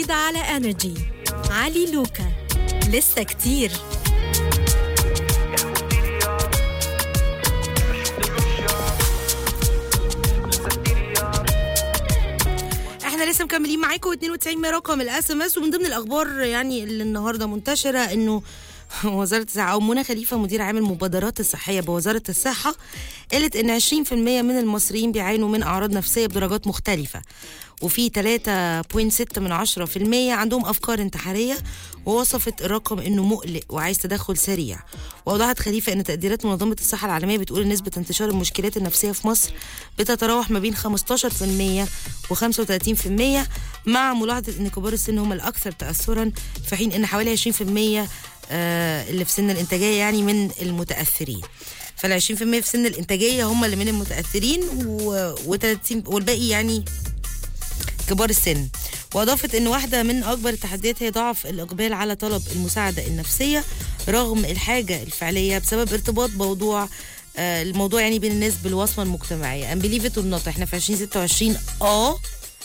جديدة على انرجي علي لوكا لسه كتير احنا لسه مكملين معاكم 92 رقم الاس ام اس ومن ضمن الاخبار يعني اللي النهارده منتشره انه وزارة الصحة أو منى خليفة مدير عام المبادرات الصحية بوزارة الصحة قالت إن 20% من المصريين بيعانوا من أعراض نفسية بدرجات مختلفة وفي 3.6 من 10% عندهم أفكار انتحارية ووصفت الرقم إنه مقلق وعايز تدخل سريع وأوضحت خليفة إن تقديرات منظمة الصحة العالمية بتقول إن نسبة انتشار المشكلات النفسية في مصر بتتراوح ما بين 15% و35% مع ملاحظة إن كبار السن هم الأكثر تأثرا في حين إن حوالي 20% آه، اللي في سن الانتاجيه يعني من المتاثرين فال 20% في سن الانتاجيه هم اللي من المتاثرين و 30 والباقي يعني كبار السن واضافت ان واحده من اكبر التحديات هي ضعف الاقبال على طلب المساعده النفسيه رغم الحاجه الفعليه بسبب ارتباط موضوع آه، الموضوع يعني بين الناس بالوصمه المجتمعيه ام بليف ات نوت احنا في 2026 اه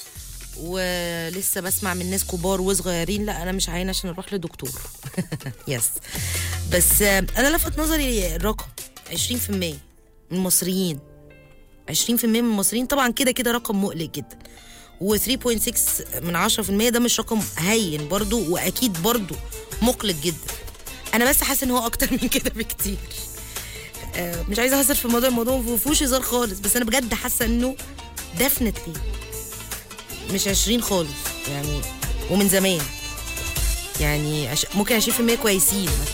ولسه بسمع من ناس كبار وصغيرين لا انا مش عاينه عشان اروح لدكتور يس بس آه، انا لفت نظري الرقم 20% من المصريين 20% من المصريين طبعا كده كده رقم مقلق جدا و 3.6 من 10% ده مش رقم هين برضو واكيد برضو مقلق جدا انا بس حاسه ان هو اكتر من كده بكتير آه، مش عايزه اهزر في الموضوع الموضوع ما فيهوش هزار خالص بس انا بجد حاسه انه ديفنتلي مش 20 خالص يعني ومن زمان يعني عش- ممكن 20% كويسين